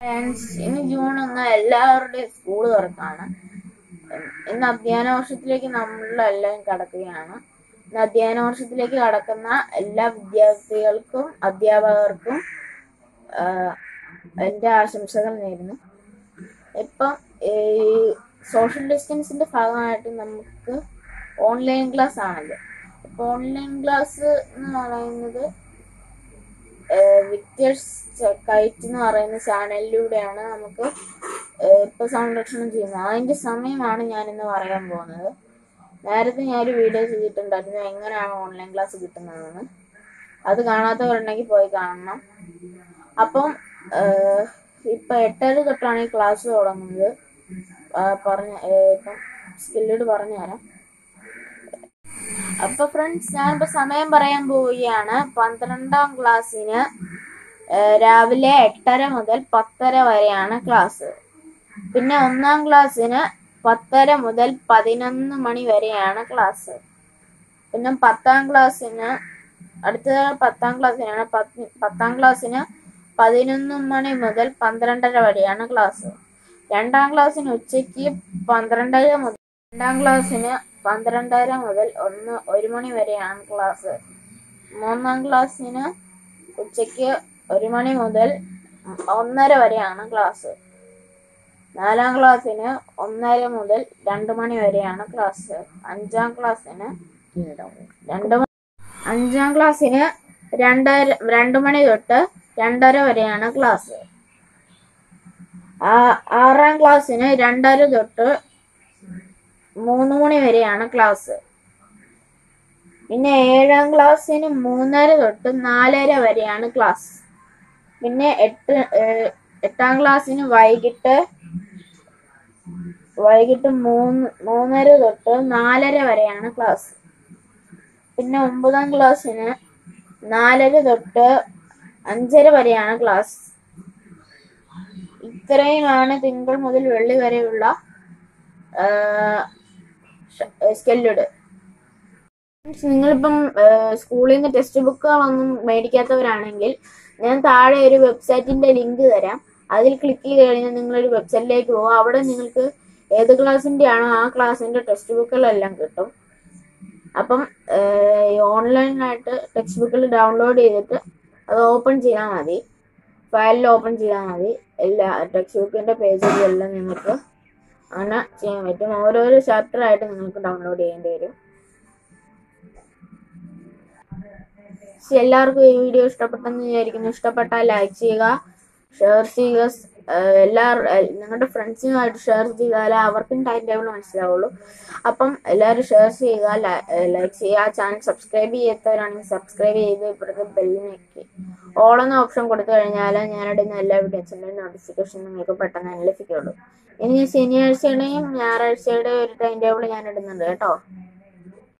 friends ഇന്ന് June ഒന്ന് എല്ലാവരുടെയും സ്കൂൾ തുറക്കാണ് ഇന്ന് അധ്യയന വർഷത്തിലേക്ക് നമ്മളെല്ലാം കടക്കുകയാണ് ഇന്ന് അധ്യയന വർഷത്തിലേക്ക് കടക്കുന്ന എല്ലാ വിദ്യാർത്ഥികൾക്കും അധ്യാപകർക്കും ആഹ്, എൻ്റെ ആശംസകൾ നേരുന്നു ഇപ്പം ഈ സോഷ്യൽ ഡിസ്റ്റൻസിന്റെ ഭാഗമായിട്ട് നമുക്ക് ഓൺലൈൻ ക്ലാസ് ആണല്ലോ ഇപ്പൊ ഓൺലൈൻ ക്ലാസ് എന്ന് പറയുന്നത് വിക്ടേഴ്സ് കൈറ്റ് എന്ന് പറയുന്ന ചാനലിലൂടെയാണ് നമുക്ക് ഏഹ് ഇപ്പൊ സംരക്ഷണം ചെയ്യുന്നത് അതിന്റെ സമയമാണ് ഞാൻ ഇന്ന് പറയാൻ പോകുന്നത് നേരത്തെ ഞാനൊരു വീഡിയോ ചെയ്തിട്ടുണ്ടായിരുന്നു എങ്ങനെയാണ് ഓൺലൈൻ ക്ലാസ് കിട്ടുന്നതെന്ന് അത് കാണാത്തവരുണ്ടെങ്കിൽ പോയി കാണണം അപ്പം ഏഹ് ഇപ്പൊ എട്ടര തൊട്ടാണ് ഈ ക്ലാസ് തുടങ്ങുന്നത് ആ, പറഞ്ഞ ഏഹ് ഇപ്പം സ്കില്ലോട് പറഞ്ഞു തരാം അപ്പൊ ഫ്രണ്ട്സ് ഞാനിപ്പോ സമയം പറയാൻ പോവുകയാണ് പന്ത്രണ്ടാം ക്ലാസ്സിന് ഏഹ് രാവിലെ എട്ടര മുതൽ പത്തര വരെയാണ് ക്ലാസ് പിന്നെ ഒന്നാം ക്ലാസ്സിന് പത്തര മുതൽ പതിനൊന്ന് മണി വരെയാണ് ക്ലാസ് പിന്നെ പത്താം ക്ലാസ്സിന് അടുത്ത പത്താം ക്ലാസ്സിനാണ് പത്ത് പത്താം ക്ലാസ്സിന് പതിനൊന്ന് മണി മുതൽ പന്ത്രണ്ടര വരെയാണ് ക്ലാസ് രണ്ടാം ക്ലാസ്സിന് ഉച്ചയ്ക്ക് പന്ത്രണ്ടര മുതൽ രണ്ടാം ക്ലാസ്സിന് പന്ത്രണ്ടര മുതൽ ഒന്ന് ഒരു മണി വരെയാണ് ക്ലാസ് മൂന്നാം ക്ലാസ്സിന് ഉച്ചയ്ക്ക് ഒരു മണി മുതൽ ഒന്നര വരെയാണ് ക്ലാസ് നാലാം ക്ലാസ്സിന് ഒന്നര മുതൽ രണ്ട് മണി വരെയാണ് ക്ലാസ് അഞ്ചാം ക്ലാസ്സിന് രണ്ട് മ- അഞ്ചാം ക്ലാസ്സിന് രണ്ടര രണ്ട് മണി തൊട്ട് രണ്ടര വരെയാണ് ക്ലാസ് ആ- ആറാം ക്ലാസ്സിന് രണ്ടര തൊട്ട് മൂന്ന് മണി വരെയാണ് ക്ലാസ് പിന്നെ ഏഴാം ക്ലാസ്സിന് മൂന്നര തൊട്ട് നാലര വരെയാണ് ക്ലാസ് പിന്നെ എട്ട് ഏഹ് എട്ടാം ക്ലാസ്സിന് വൈകിട്ട് വൈകിട്ട് മൂന്ന് മൂന്നര തൊട്ട് നാലര വരെയാണ് ക്ലാസ് പിന്നെ ഒമ്പതാം ക്ലാസ്സിന് നാലര തൊട്ട് അഞ്ചര വരെയാണ് ക്ലാസ് ഇത്രയുമാണ് തിങ്കൾ മുതൽ വെള്ളി വരെയുള്ള സ്കെല്ലുഡ് നിങ്ങളിപ്പം സ്കൂളിൽ നിന്ന് ടെക്സ്റ്റ് ബുക്കുകളൊന്നും മേടിക്കാത്തവരാണെങ്കിൽ ഞാൻ താഴെ ഒരു വെബ്സൈറ്റിന്റെ ലിങ്ക് തരാം അതിൽ ക്ലിക്ക് ചെയ്ത് കഴിഞ്ഞാൽ നിങ്ങളൊരു വെബ്സൈറ്റിലേക്ക് പോകും അവിടെ നിങ്ങൾക്ക് ഏത് ക്ലാസ്സിന്റെ ആണോ ആ ക്ലാസ്സിന്റെ ടെക്സ്റ്റ് ബുക്കുകളെല്ലാം കിട്ടും അപ്പം ഓൺലൈനായിട്ട് ടെക്സ്റ്റ് ബുക്കുകൾ ഡൗൺലോഡ് ചെയ്തിട്ട് അത് ഓപ്പൺ ചെയ്താൽ മതി ഫയലിൽ ഓപ്പൺ ചെയ്താൽ മതി എല്ലാ ടെക്സ്റ്റ് ബുക്കിന്റെ പേജുകളെല്ലാം നിങ്ങൾക്ക് അങ്ങനെ ചെയ്യാൻ പറ്റും ഓരോരോ ചാപ്റ്റർ ആയിട്ട് നിങ്ങൾക്ക് ഡൗൺലോഡ് ചെയ്യേണ്ടി വരും പക്ഷെ എല്ലാവർക്കും ഈ വീഡിയോ ഇഷ്ടപ്പെട്ടെന്ന് വിചാരിക്കുന്നു ഇഷ്ടപ്പെട്ടാൽ ലൈക്ക് ചെയ്യുക ഷെയർ ചെയ്യുക ഏഹ് എല്ലാ ഏഹ് നിങ്ങളുടെ ഫ്രണ്ട്സിനുമായിട്ട് ഷെയർ ചെയ്താലേ അവർക്കും ടൈം ടേബിൾ മനസ്സിലാവുള്ളൂ അപ്പം എല്ലാവരും ഷെയർ ചെയ്യുക ലൈക്ക് ചെയ്യുക ചാനൽ സബ്സ്ക്രൈബ് ചെയ്യാത്തവരാണെങ്കിൽ സബ്സ്ക്രൈബ് ചെയ്ത് ഇപ്പോഴത്തെ ബെല്ലിനൊക്കെ ഓൾ എന്ന ഓപ്ഷൻ കൊടുത്തു കഴിഞ്ഞാൽ ഞാനിടുന്ന എല്ലാ വീഡിയോസിൻ്റെയും നോട്ടിഫിക്കേഷൻ നിങ്ങൾക്ക് പെട്ടെന്ന് തന്നെ ലഭിക്കുള്ളൂ ഇനി ശനിയാഴ്ചയുടെയും ഞായറാഴ്ചയുടെയും ഒരു ടൈം ടേബിൾ ഞാൻ ഇടുന്നുണ്ട് കേട്ടോ